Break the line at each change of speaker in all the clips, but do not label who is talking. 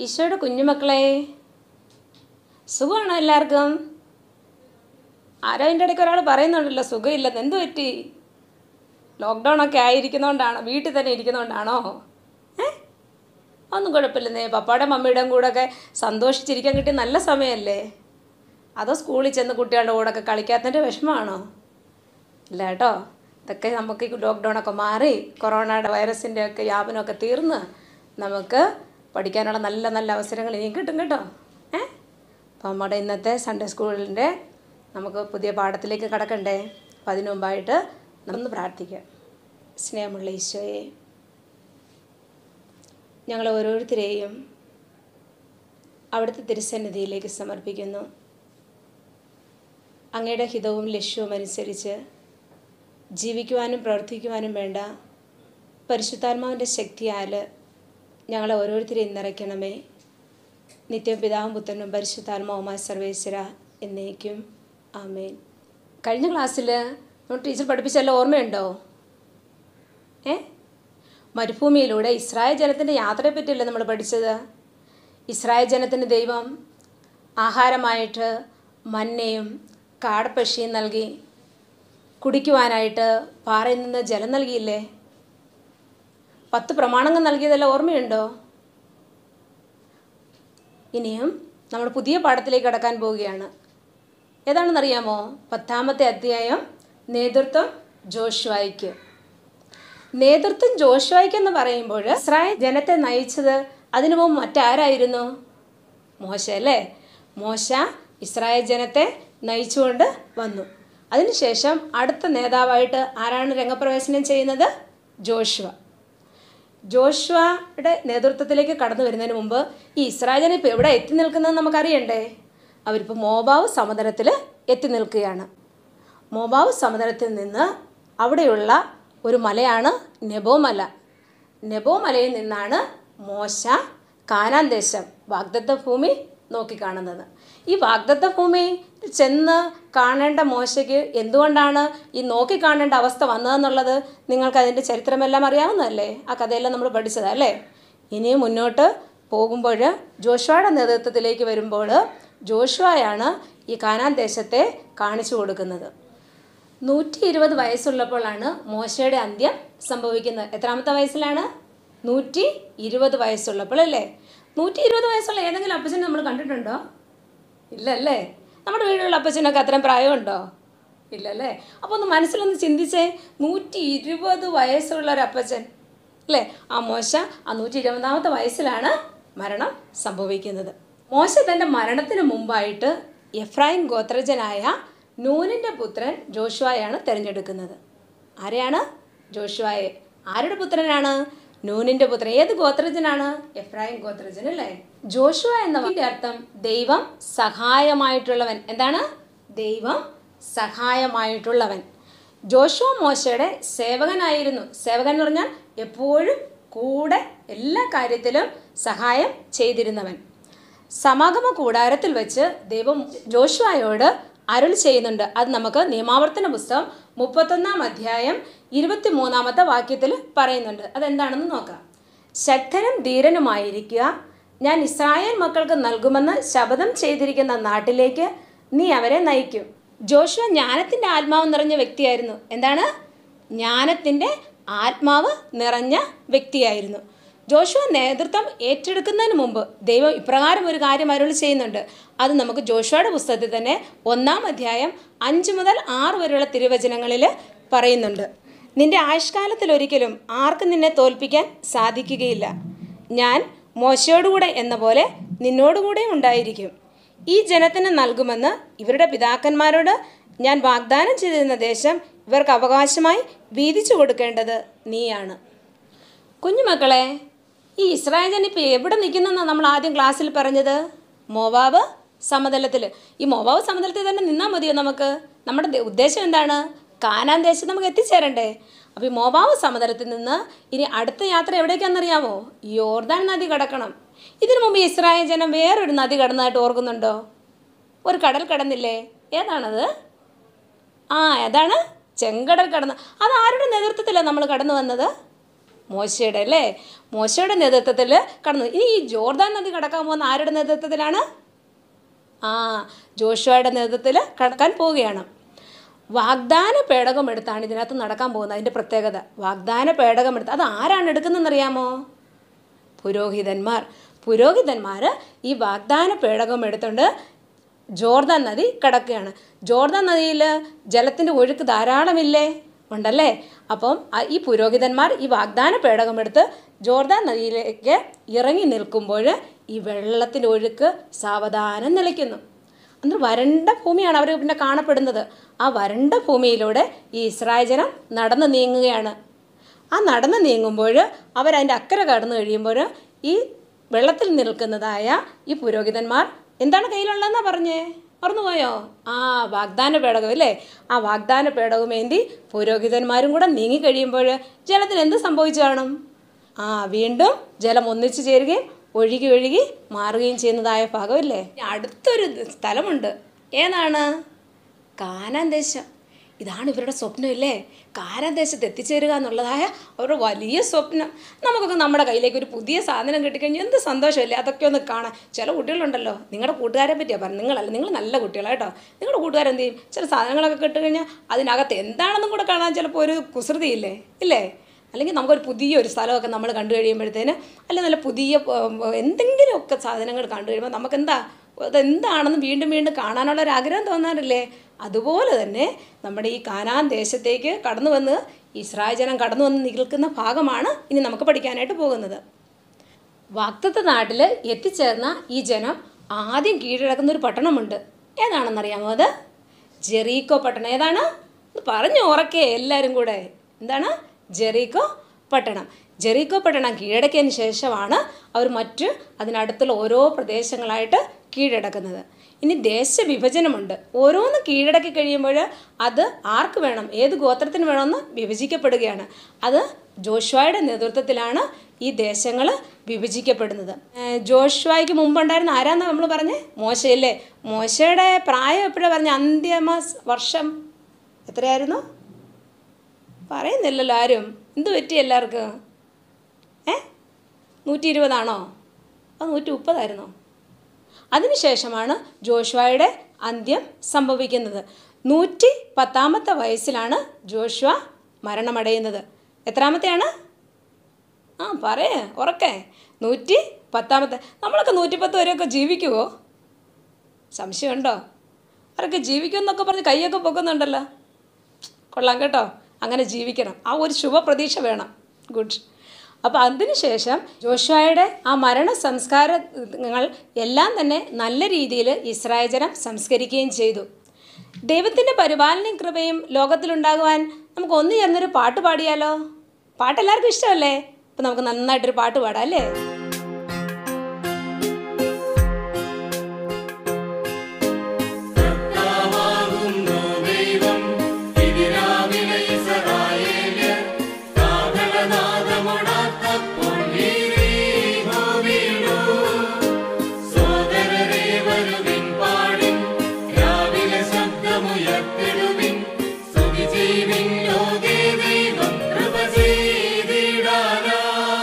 ഈശോയുടെ കുഞ്ഞുമക്കളെ സുഖമാണോ എല്ലാവർക്കും ആരോ അതിൻ്റെ ഇടയ്ക്ക് ഒരാൾ പറയുന്നുണ്ടല്ലോ സുഖമില്ലെന്ന് എന്ത് പറ്റി ലോക്ക്ഡൗൺ ഒക്കെ ആയിരിക്കുന്നതുകൊണ്ടാണോ വീട്ടിൽ തന്നെ ഇരിക്കുന്നതുകൊണ്ടാണോ ഏ ഒന്നും കുഴപ്പമില്ലെന്നേ പപ്പായുടെ മമ്മിയുടെയും കൂടെ ഒക്കെ സന്തോഷിച്ചിരിക്കാൻ കിട്ടിയ നല്ല സമയമല്ലേ അതോ സ്കൂളിൽ ചെന്ന് കുട്ടികളുടെ കൂടെ ഒക്കെ കളിക്കാത്തതിൻ്റെ വിഷമമാണോ ഇല്ല കേട്ടോ ഇതൊക്കെ നമുക്ക് ഈ ലോക്ക്ഡൗൺ ഒക്കെ മാറി കൊറോണയുടെ വൈറസിൻ്റെ ഒക്കെ വ്യാപനമൊക്കെ തീർന്ന് നമുക്ക് പഠിക്കാനുള്ള നല്ല നല്ല അവസരങ്ങൾ ഇനിയും കിട്ടും കേട്ടോ ഏ അപ്പോൾ നമ്മുടെ ഇന്നത്തെ സൺഡേ സ്കൂളിൻ്റെ നമുക്ക് പുതിയ പാഠത്തിലേക്ക് കടക്കണ്ടേ അപ്പം അതിനു മുമ്പായിട്ട് നമുക്ക് പ്രാർത്ഥിക്കാം സ്നേഹമുള്ള ഈശോയെ ഞങ്ങൾ ഓരോരുത്തരെയും അവിടുത്തെ തിരുസന്നിധിയിലേക്ക് സമർപ്പിക്കുന്നു അങ്ങയുടെ ഹിതവും ലക്ഷ്യവും അനുസരിച്ച് ജീവിക്കുവാനും പ്രവർത്തിക്കുവാനും വേണ്ട പരിശുദ്ധാത്മാവിൻ്റെ ശക്തിയാൽ ഞങ്ങളെ ഓരോരുത്തരെയും നിറയ്ക്കണമേ നിത്യം പിതാവും പുത്രനും പരിശുദ്ധാത്മാവുമായ സർവേശ്വര എന്നേക്കും ആമേൻ കഴിഞ്ഞ ക്ലാസ്സിൽ നമ്മൾ ടീച്ചർ പഠിപ്പിച്ചല്ല ഓർമ്മയുണ്ടോ ഏ മരുഭൂമിയിലൂടെ ഇസ്രായേൽ ജനത്തിൻ്റെ യാത്രയെ പറ്റിയല്ലേ നമ്മൾ പഠിച്ചത് ഇസ്രായേൽ ജനത്തിന് ദൈവം ആഹാരമായിട്ട് മന്നയും കാടപ്പക്ഷിയും നൽകി കുടിക്കുവാനായിട്ട് പാറയിൽ നിന്ന് ജലം നൽകിയില്ലേ പത്ത് പ്രമാണങ്ങൾ നൽകിയതെല്ലാം ഓർമ്മയുണ്ടോ ഇനിയും നമ്മൾ പുതിയ പാഠത്തിലേക്ക് കടക്കാൻ പോവുകയാണ് ഏതാണെന്നറിയാമോ പത്താമത്തെ അധ്യായം നേതൃത്വം ജോഷ്വായിക്ക് നേതൃത്വം ജോഷ്വായിക്ക് എന്ന് പറയുമ്പോൾ ഇസ്രായേൽ ജനത്തെ നയിച്ചത് അതിനു മുമ്പ് മറ്റാരായിരുന്നു മോശ അല്ലേ മോശ ഇസ്രായേൽ ജനത്തെ നയിച്ചുകൊണ്ട് വന്നു അതിനുശേഷം അടുത്ത നേതാവായിട്ട് ആരാണ് രംഗപ്രവേശനം ചെയ്യുന്നത് ജോഷുവ ജോഷുവയുടെ നേതൃത്വത്തിലേക്ക് കടന്നു വരുന്നതിന് മുമ്പ് ഈ ഇസ്രായേലിനെ ഇപ്പോൾ എവിടെ എത്തി നിൽക്കുന്നതെന്ന് നമുക്കറിയണ്ടേ അവരിപ്പോൾ മോബാവ് സമതലത്തിൽ എത്തി നിൽക്കുകയാണ് മോബാവ് സമതലത്തിൽ നിന്ന് അവിടെയുള്ള ഒരു മലയാണ് നെബോ മല നെബോ മലയിൽ നിന്നാണ് മോശ കാനാൻ ദേശം വാഗ്ദത്ത ഭൂമി നോക്കിക്കാണുന്നത് ഈ വാഗ്ദത്ത ഭൂമി ചെന്ന് കാണേണ്ട മോശയ്ക്ക് എന്തുകൊണ്ടാണ് ഈ നോക്കി കാണേണ്ട അവസ്ഥ വന്നതെന്നുള്ളത് നിങ്ങൾക്ക് അതിൻ്റെ ചരിത്രമെല്ലാം അറിയാവുന്നതല്ലേ ആ കഥയെല്ലാം നമ്മൾ പഠിച്ചതല്ലേ ഇനിയും മുന്നോട്ട് പോകുമ്പോൾ ജോഷുവയുടെ നേതൃത്വത്തിലേക്ക് വരുമ്പോൾ ജോഷുവയാണ് ഈ കാനാൻ ദേശത്തെ കാണിച്ചു കൊടുക്കുന്നത് നൂറ്റി ഇരുപത് വയസ്സുള്ളപ്പോഴാണ് മോശയുടെ അന്ത്യം സംഭവിക്കുന്നത് എത്രാമത്തെ വയസ്സിലാണ് നൂറ്റി ഇരുപത് വയസ്സുള്ളപ്പോൾ അല്ലേ നൂറ്റി ഇരുപത് വയസ്സുള്ള ഏതെങ്കിലും അപ്പച്ചനെ നമ്മൾ കണ്ടിട്ടുണ്ടോ ഇല്ലല്ലേ നമ്മുടെ വീട്ടിലുള്ള അപ്പച്ചനൊക്കെ അത്രയും പ്രായമുണ്ടോ ഇല്ലല്ലേ അപ്പോൾ ഒന്ന് മനസ്സിലൊന്ന് ചിന്തിച്ചേ നൂറ്റി ഇരുപത് വയസ്സുള്ള ഒരു അപ്പച്ചൻ അല്ലേ ആ മോശ ആ നൂറ്റി ഇരുപതാമത്തെ വയസ്സിലാണ് മരണം സംഭവിക്കുന്നത് മോശ തൻ്റെ മരണത്തിന് മുമ്പായിട്ട് എഫ്രായിം ഗോത്രജനായ നൂനിൻ്റെ പുത്രൻ ജോഷുവായാണ് തിരഞ്ഞെടുക്കുന്നത് ആരെയാണ് ജോഷുവായെ ആരുടെ പുത്രനാണ് നൂനിൻ്റെ പുത്രൻ ഏത് ഗോത്രജനാണ് എഫ്രായിം ഗോത്രജൻ അല്ലേ ജോഷുവ എന്ന വാക്കിന്റെ അർത്ഥം ദൈവം സഹായമായിട്ടുള്ളവൻ എന്താണ് ദൈവം സഹായമായിട്ടുള്ളവൻ ജോഷുവ മോശയുടെ സേവകനായിരുന്നു സേവകൻ എന്ന് പറഞ്ഞാൽ എപ്പോഴും കൂടെ എല്ലാ കാര്യത്തിലും സഹായം ചെയ്തിരുന്നവൻ സമാഗമ കൂടാരത്തിൽ വെച്ച് ദൈവം ജോഷുവായോട് അരുൾ ചെയ്യുന്നുണ്ട് അത് നമുക്ക് നിയമാവർത്തന പുസ്തകം മുപ്പത്തൊന്നാം അധ്യായം ഇരുപത്തി മൂന്നാമത്തെ വാക്യത്തിൽ പറയുന്നുണ്ട് അതെന്താണെന്ന് നോക്കാം ശക്തനും ധീരനുമായിരിക്കുക ഞാൻ ഇസ്രായേൽ മക്കൾക്ക് നൽകുമെന്ന് ശപഥം ചെയ്തിരിക്കുന്ന നാട്ടിലേക്ക് നീ അവരെ നയിക്കും ജോഷുവ ജ്ഞാനത്തിൻ്റെ ആത്മാവ് നിറഞ്ഞ വ്യക്തിയായിരുന്നു എന്താണ് ജ്ഞാനത്തിൻ്റെ ആത്മാവ് നിറഞ്ഞ വ്യക്തിയായിരുന്നു ജോഷുവ നേതൃത്വം ഏറ്റെടുക്കുന്നതിന് മുമ്പ് ദൈവം ഇപ്രകാരം ഒരു കാര്യം അരുൾ ചെയ്യുന്നുണ്ട് അത് നമുക്ക് ജോഷുവയുടെ പുസ്തകത്തിൽ തന്നെ ഒന്നാം അധ്യായം അഞ്ച് മുതൽ ആറ് വരെയുള്ള തിരുവചനങ്ങളിൽ പറയുന്നുണ്ട് നിന്റെ ആയുഷ്കാലത്തിൽ ഒരിക്കലും ആർക്കും നിന്നെ തോൽപ്പിക്കാൻ സാധിക്കുകയില്ല ഞാൻ മോശയോടുകൂടെ എന്ന പോലെ നിന്നോടുകൂടെ ഉണ്ടായിരിക്കും ഈ ജനത്തിന് നൽകുമെന്ന് ഇവരുടെ പിതാക്കന്മാരോട് ഞാൻ വാഗ്ദാനം ചെയ്തിരുന്ന ദേശം ഇവർക്ക് അവകാശമായി വീതിച്ചു കൊടുക്കേണ്ടത് നീയാണ് കുഞ്ഞുമക്കളെ ഈ ഇസ്രായേൽ ജനം ഇപ്പോൾ എവിടെ നിൽക്കുന്നെന്നാണ് നമ്മൾ ആദ്യം ക്ലാസ്സിൽ പറഞ്ഞത് മോവാബ് സമതലത്തിൽ ഈ മോവാബ് സമതലത്തിൽ തന്നെ നിന്നാൽ മതിയോ നമുക്ക് നമ്മുടെ ദ- ഉദ്ദേശം എന്താണ് കാനാൻ ദേശത്ത് നമുക്ക് എത്തിച്ചേരണ്ടേ അപ്പോൾ ഈ മോവാബ് സമതലത്തിൽ നിന്ന് ഇനി അടുത്ത യാത്ര എവിടേക്കാണെന്നറിയാമോ യോർദാൻ നദി കടക്കണം ഇതിനു മുമ്പ് ഇസ്രായേൽ ജനം വേറൊരു നദി കടന്നതായിട്ട് ഓർക്കുന്നുണ്ടോ ഒരു കടൽ കടന്നില്ലേ ഏതാണത് ആ ഏതാണ് ചെങ്കടൽ കടന്ന് അത് ആരുടെ നേതൃത്വത്തിലാണ് നമ്മൾ കടന്നു വന്നത് മോശയുടെ അല്ലേ മോശയുടെ നേതൃത്വത്തിൽ കടന്നു ഇനി ഈ ജോർദാൻ നദി കടക്കാൻ പോകുന്ന ആരുടെ നേതൃത്വത്തിലാണ് ആ ജോഷുവയുടെ നേതൃത്വത്തിൽ കടക്കാൻ പോവുകയാണ് വാഗ്ദാന പേടകം എടുത്താണ് ഇതിനകത്ത് നടക്കാൻ പോകുന്നത് അതിൻ്റെ പ്രത്യേകത വാഗ്ദാന പേടകം എടുത്ത് അത് ആരാണ് എടുക്കുന്നതെന്നറിയാമോ പുരോഹിതന്മാർ പുരോഹിതന്മാർ ഈ വാഗ്ദാന പേടകം എടുത്തുകൊണ്ട് ജോർദാൻ നദി കടക്കുകയാണ് ജോർദാൻ നദിയിൽ ജലത്തിൻ്റെ ഒഴുക്ക് ധാരാളമില്ലേ ഉണ്ടല്ലേ അപ്പം ആ- ഈ പുരോഹിതന്മാർ ഈ വാഗ്ദാന പേടകം എടുത്ത് ജോർദാൻ നദിയിലേക്ക് ഇറങ്ങി നിൽക്കുമ്പോൾ ഈ വെള്ളത്തിൻ്റെ ഒഴുക്ക് സാവധാനം നിലയ്ക്കുന്നു അന്ന് വരണ്ട ഭൂമിയാണ് അവർ പിന്നെ കാണപ്പെടുന്നത് ആ വരണ്ട ഭൂമിയിലൂടെ ഈ ഇസ്രായേൽ ജനം നടന്നു നീങ്ങുകയാണ് ആ നടന്നു നീങ്ങുമ്പോൾ അവരതിൻ്റെ അക്കരെ കടന്നു കഴിയുമ്പോൾ ഈ വെള്ളത്തിൽ നിൽക്കുന്നതായ ഈ പുരോഹിതന്മാർ എന്താണ് കയ്യിലുള്ളതെന്നാ പറഞ്ഞേ മറന്നുപോയോ ആ വാഗ്ദാന പേടകം അല്ലേ ആ വാഗ്ദാന പേടകം ഏന്തി പുരോഹിതന്മാരും കൂടെ നീങ്ങിക്കഴിയുമ്പോൾ ജലത്തിന് എന്ത് സംഭവിച്ചു കാണും ആ വീണ്ടും ജലം ഒന്നിച്ചു ചേരുകയും ഒഴുകി ഒഴുകി മാറുകയും ചെയ്യുന്നതായ ഭാഗമല്ലേ അടുത്തൊരു സ്ഥലമുണ്ട് ഏതാണ് കാനാൻ ദേശം ഇതാണ് ഇവരുടെ സ്വപ്നമില്ലേ കാനാൻ ദേശത്ത് എത്തിച്ചേരുക എന്നുള്ളതായ അവരുടെ വലിയ സ്വപ്നം നമുക്കൊക്കെ നമ്മുടെ കയ്യിലേക്ക് ഒരു പുതിയ സാധനം കിട്ടിക്കഴിഞ്ഞാൽ എന്ത് സന്തോഷമല്ലേ അതൊക്കെ ഒന്ന് കാണാൻ ചില കുട്ടികളുണ്ടല്ലോ നിങ്ങളുടെ കൂട്ടുകാരെ പറ്റിയാണ് പറഞ്ഞു നിങ്ങളല്ല നിങ്ങൾ നല്ല കുട്ടികളാണ് കേട്ടോ നിങ്ങളുടെ കൂട്ടുകാരെന്ത് ചെയ്യും ചില സാധനങ്ങളൊക്കെ കിട്ടുകഴിഞ്ഞാൽ അതിനകത്ത് എന്താണെന്നും കൂടെ കാണാൻ ചിലപ്പോൾ ഒരു കുസൃതിയില്ലേ ഇല്ലേ അല്ലെങ്കിൽ നമുക്കൊരു പുതിയൊരു സ്ഥലമൊക്കെ നമ്മൾ കണ്ടു കഴിയുമ്പോഴത്തേന് അല്ലെങ്കിൽ നല്ല പുതിയ ഉം, എന്തെങ്കിലുമൊക്കെ സാധനങ്ങൾ കണ്ടു കഴിയുമ്പോൾ നമുക്കെന്താ അതെന്താണെന്ന് വീണ്ടും വീണ്ടും കാണാനുള്ള ഒരു ആഗ്രഹം തോന്നാറില്ലേ അതുപോലെ തന്നെ നമ്മുടെ ഈ കാനാൻ ദേശത്തേക്ക് കടന്നു വന്ന് ഇസ്രായേൽ ജനം കടന്നു വന്ന് നിൽക്കുന്ന ഭാഗമാണ് ഇനി നമുക്ക് പഠിക്കാനായിട്ട് പോകുന്നത് വാക്തത്വ നാട്ടിൽ എത്തിച്ചേർന്ന ഈ ജനം ആദ്യം കീഴടക്കുന്ന ഒരു പട്ടണമുണ്ട് ഏതാണെന്നറിയാമോ അത് ജെറീക്കോ പട്ടണം ഏതാണ് ഒന്ന് പറഞ്ഞു ഉറക്കെ എല്ലാവരും കൂടെ എന്താണ് ജെറീക്കോ പട്ടണം ജെറീക്കോ പട്ടണം കീഴടക്കിയതിന് ശേഷമാണ് അവർ മറ്റ് അതിനടുത്തുള്ള ഓരോ പ്രദേശങ്ങളായിട്ട് കീഴടക്കുന്നത് ഇനി ദേശവിഭജനമുണ്ട് ഓരോന്ന് കീഴടക്കി കഴിയുമ്പോൾ അത് ആർക്ക് വേണം ഏത് ഗോത്രത്തിന് വേണമെന്ന് വിഭജിക്കപ്പെടുകയാണ് അത് ജോഷ്വായുടെ നേതൃത്വത്തിലാണ് ഈ ദേശങ്ങൾ വിഭജിക്കപ്പെടുന്നത് ഏഹ് ജോഷ്വായ്ക്ക് മുമ്പുണ്ടായിരുന്ന ആരാന്നാ നമ്മൾ പറഞ്ഞേ മോശയല്ലേ മോശയുടെ പ്രായം എപ്പോഴാണ് പറഞ്ഞ അന്തിമ സ് വർഷം എത്രയായിരുന്നു പറയുന്നില്ലല്ലോ ആരും എന്ത് പറ്റി എല്ലാവർക്കും ഏ നൂറ്റി ഇരുപതാണോ അത് നൂറ്റി മുപ്പതായിരുന്നോ അതിനുശേഷമാണ് ജോഷ്വായുടെ അന്ത്യം സംഭവിക്കുന്നത് നൂറ്റി പത്താമത്തെ വയസ്സിലാണ് ജോഷ്വ മരണമടയുന്നത് എത്രാമത്തെയാണ് ആ പറയേ ഉറക്കെ നൂറ്റി പത്താമത്തെ നമ്മളൊക്കെ നൂറ്റിപ്പത്ത് വരെയൊക്കെ ജീവിക്കുമോ സംശയമുണ്ടോ അവരൊക്കെ ജീവിക്കുമെന്നൊക്കെ പറഞ്ഞ് കൈയൊക്കെ പൊക്കുന്നുണ്ടല്ലോ കൊള്ളാം കേട്ടോ അങ്ങനെ ജീവിക്കണം ആ ഒരു ശുഭപ്രതീക്ഷ വേണം ഗുഡ് അപ്പോൾ അതിനുശേഷം ജോഷുവയുടെ ആ മരണ സംസ്കാരങ്ങൾ എല്ലാം തന്നെ നല്ല രീതിയിൽ ഇസ്രായേൽ ജനം സംസ്കരിക്കുകയും ചെയ്തു ദൈവത്തിൻ്റെ പരിപാലനയും കൃപയും ലോകത്തിലുണ്ടാകുവാൻ നമുക്ക് ഒന്നു ചേർന്നൊരു പാട്ട് പാടിയാലോ പാട്ട് എല്ലാവർക്കും ഇഷ്ടമല്ലേ അപ്പം നമുക്ക് നന്നായിട്ടൊരു പാട്ട് പാടാം അല്ലേ
കർത്താവാകുന്നു ദൈവം ഇതിരാവിലെ ഇസ്രായേല്യർ കാഹളനാദമുണർത്തപ്പോൾ നീരീഹോ വീണു സോദരരെ വരുവിൻ പാടിൻ രാവിലെ ശബ്ദമുയർത്തിടുവിൻ സ്തുതി ചെയ്യുവിൻ ലോകേ ദൈവം കൃപ ചെയ്തിടാനായി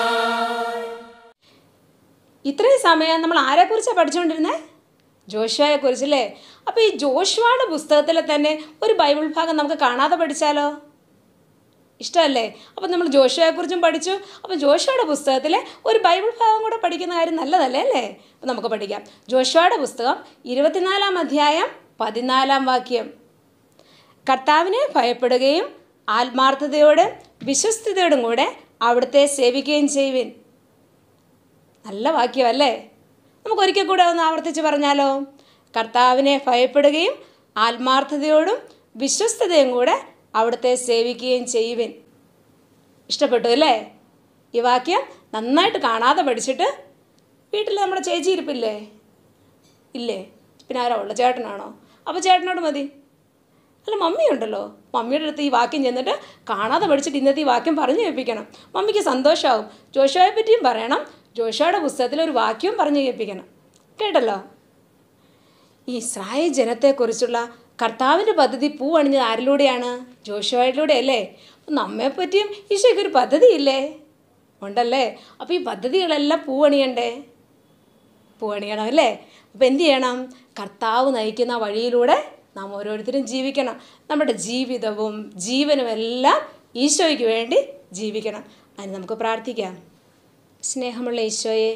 ഇത്രയും സമയം നമ്മൾ ആരെക്കുറിച്ചാണ് പഠിച്ചുകൊണ്ടിരുന്നത് ജോഷുവയെക്കുറിച്ചല്ലേ അപ്പോൾ ഈ ജോഷുവയുടെ പുസ്തകത്തിൽ തന്നെ ഒരു ബൈബിൾ ഭാഗം നമുക്ക് കാണാതെ പഠിച്ചാലോ ഇഷ്ടമല്ലേ അപ്പം നമ്മൾ ജോഷുവയെക്കുറിച്ചും പഠിച്ചു അപ്പം ജോഷുവയുടെ പുസ്തകത്തിലെ ഒരു ബൈബിൾ ഭാഗം കൂടെ പഠിക്കുന്ന കാര്യം നല്ലതല്ലേ അല്ലേ അപ്പം നമുക്ക് പഠിക്കാം ജോഷുവയുടെ പുസ്തകം ഇരുപത്തിനാലാം അധ്യായം പതിനാലാം വാക്യം കർത്താവിനെ ഭയപ്പെടുകയും ആത്മാർത്ഥതയോടെ വിശ്വസ്തയോടും കൂടെ അവിടുത്തെ സേവിക്കുകയും ചെയ്യുവിൻ നല്ല വാക്യമല്ലേ നമുക്ക് ഒരിക്കൽ കൂടെ ഒന്ന് ആവർത്തിച്ച് പറഞ്ഞാലോ കർത്താവിനെ ഭയപ്പെടുകയും ആത്മാർത്ഥതയോടും വിശ്വസ്തതയും കൂടെ അവിടുത്തെ സേവിക്കുകയും ചെയ്യുവിൻ ഇഷ്ടപ്പെട്ടു അല്ലേ ഈ വാക്യം നന്നായിട്ട് കാണാതെ പഠിച്ചിട്ട് വീട്ടിൽ നമ്മുടെ ചേച്ചി ഇരിപ്പില്ലേ ഇല്ലേ പിന്നെ ആരാ ഉള്ള ചേട്ടനാണോ അപ്പോൾ ചേട്ടനോട് മതി അല്ല മമ്മി ഉണ്ടല്ലോ മമ്മിയുടെ അടുത്ത് ഈ വാക്യം ചെന്നിട്ട് കാണാതെ പഠിച്ചിട്ട് ഇന്നത്തെ ഈ വാക്യം പറഞ്ഞു കേൾപ്പിക്കണം മമ്മിക്ക് സന്തോഷമാവും ജോഷോയെ പറ്റിയും പറയണം ജോഷോയുടെ പുസ്തകത്തിൽ ഒരു വാക്യവും പറഞ്ഞു കേൾപ്പിക്കണം കേട്ടല്ലോ ഈ ഇസ്രായേൽ ജനത്തെക്കുറിച്ചുള്ള കർത്താവിൻ്റെ പദ്ധതി പൂ അണിഞ്ഞത് ആരിലൂടെയാണ് ജോഷുവായിലൂടെ അല്ലേ അപ്പം നമ്മെപ്പറ്റിയും ഈശോയ്ക്ക് ഒരു പദ്ധതിയില്ലേ ഉണ്ടല്ലേ അപ്പോൾ ഈ പദ്ധതികളെല്ലാം പൂവണിയണ്ടേ പൂവണിയണം അല്ലേ അപ്പോൾ എന്ത് ചെയ്യണം കർത്താവ് നയിക്കുന്ന വഴിയിലൂടെ നാം ഓരോരുത്തരും ജീവിക്കണം നമ്മുടെ ജീവിതവും ജീവനും എല്ലാം ഈശോയ്ക്ക് വേണ്ടി ജീവിക്കണം അതിന് നമുക്ക് പ്രാർത്ഥിക്കാം സ്നേഹമുള്ള ഈശോയെ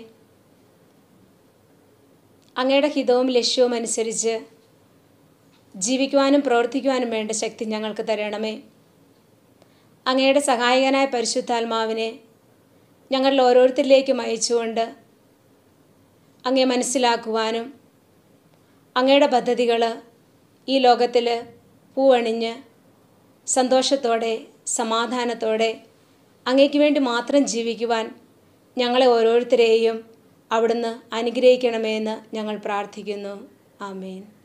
അങ്ങയുടെ ഹിതവും ലക്ഷ്യവും അനുസരിച്ച് ജീവിക്കുവാനും പ്രവർത്തിക്കുവാനും വേണ്ട ശക്തി ഞങ്ങൾക്ക് തരണമേ അങ്ങയുടെ സഹായകനായ പരിശുദ്ധാത്മാവിനെ ഞങ്ങളിൽ ഓരോരുത്തരിലേക്കും അയച്ചുകൊണ്ട് അങ്ങയെ മനസ്സിലാക്കുവാനും അങ്ങയുടെ പദ്ധതികൾ ഈ ലോകത്തിൽ പൂവണിഞ്ഞ് സന്തോഷത്തോടെ സമാധാനത്തോടെ അങ്ങയ്ക്ക് വേണ്ടി മാത്രം ജീവിക്കുവാൻ ഞങ്ങളെ ഓരോരുത്തരെയും അവിടുന്ന് അനുഗ്രഹിക്കണമെന്ന് ഞങ്ങൾ പ്രാർത്ഥിക്കുന്നു ആമേൻ